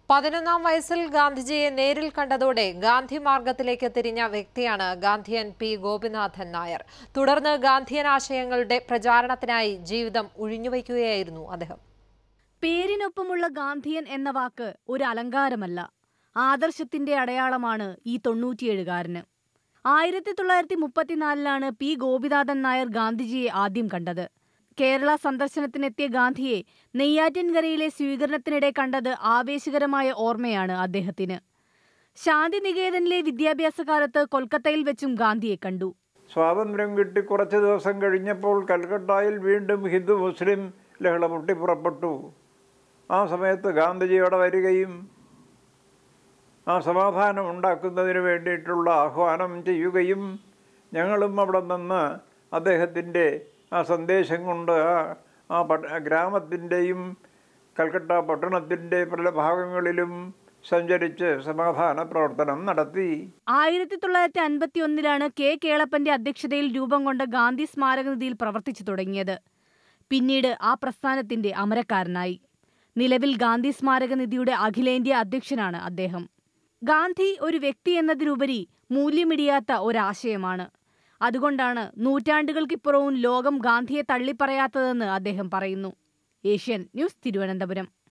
പതിനൊന്നാം വയസ്സിൽ ഗാന്ധിജിയെ നേരിൽ കണ്ടതോടെ ഗാന്ധി മാർഗത്തിലേക്ക് തിരിഞ്ഞ വ്യക്തിയാണ് ഗാന്ധിയൻ പി ഗോപിനാഥൻ നായർ തുടർന്ന് ഗാന്ധിയൻ ആശയങ്ങളുടെ പ്രചാരണത്തിനായി ജീവിതം ഉഴിഞ്ഞുവയ്ക്കുകയായിരുന്നു അദ്ദേഹം പേരിനൊപ്പമുള്ള ഗാന്ധിയൻ എന്ന വാക്ക് ഒരു അലങ്കാരമല്ല ആദർശത്തിന്റെ അടയാളമാണ് ഈ തൊണ്ണൂറ്റിയേഴുകാരന് ആയിരത്തി തൊള്ളായിരത്തി മുപ്പത്തിനാലിലാണ് പി ഗോപിനാഥൻ നായർ ഗാന്ധിജിയെ ആദ്യം കണ്ടത് കേരള സന്ദർശനത്തിനെത്തിയ ഗാന്ധിയെ നെയ്യാറ്റിൻകരയിലെ സ്വീകരണത്തിനിടെ കണ്ടത് ആവേശകരമായ ഓർമ്മയാണ് അദ്ദേഹത്തിന് ശാന്തിനികേതനിലെ വിദ്യാഭ്യാസ കാലത്ത് കൊൽക്കത്തയിൽ വെച്ചും ഗാന്ധിയെ കണ്ടു സ്വാതന്ത്ര്യം കിട്ടി കുറച്ച് ദിവസം കഴിഞ്ഞപ്പോൾ കൽക്കട്ടയിൽ വീണ്ടും ഹിന്ദു മുസ്ലിം ലഹള പൊട്ടിപ്പുറപ്പെട്ടു ആ സമയത്ത് ഗാന്ധിജി അവിടെ വരികയും ആ സമാധാനം ഉണ്ടാക്കുന്നതിന് വേണ്ടിയിട്ടുള്ള ആഹ്വാനം ചെയ്യുകയും ഞങ്ങളും അവിടെ നിന്ന് അദ്ദേഹത്തിൻ്റെ ആ സന്ദേശം കൊണ്ട് ആ ആ പട്ട ഗ്രാമത്തിൻ്റെയും കൽക്കട്ട പട്ടണത്തിൻ്റെ പല ഭാഗങ്ങളിലും സഞ്ചരിച്ച് സമാധാന പ്രവർത്തനം നടത്തി ആയിരത്തി തൊള്ളായിരത്തി അൻപത്തി ഒന്നിലാണ് കെ കേളപ്പന്റെ അധ്യക്ഷതയിൽ രൂപം കൊണ്ട ഗാന്ധി സ്മാരകനിധിയിൽ പ്രവർത്തിച്ചു തുടങ്ങിയത് പിന്നീട് ആ പ്രസ്ഥാനത്തിന്റെ അമരക്കാരനായി നിലവിൽ ഗാന്ധി സ്മാരകനിധിയുടെ അഖിലേന്ത്യാ അധ്യക്ഷനാണ് അദ്ദേഹം ഗാന്ധി ഒരു വ്യക്തി എന്നതിലുപരി മൂല്യമിടിയാത്ത ഒരാശയമാണ് അതുകൊണ്ടാണ് നൂറ്റാണ്ടുകൾക്കിപ്പുറവും ലോകം ഗാന്ധിയെ തള്ളിപ്പറയാത്തതെന്ന് അദ്ദേഹം പറയുന്നു ഏഷ്യൻ ന്യൂസ് തിരുവനന്തപുരം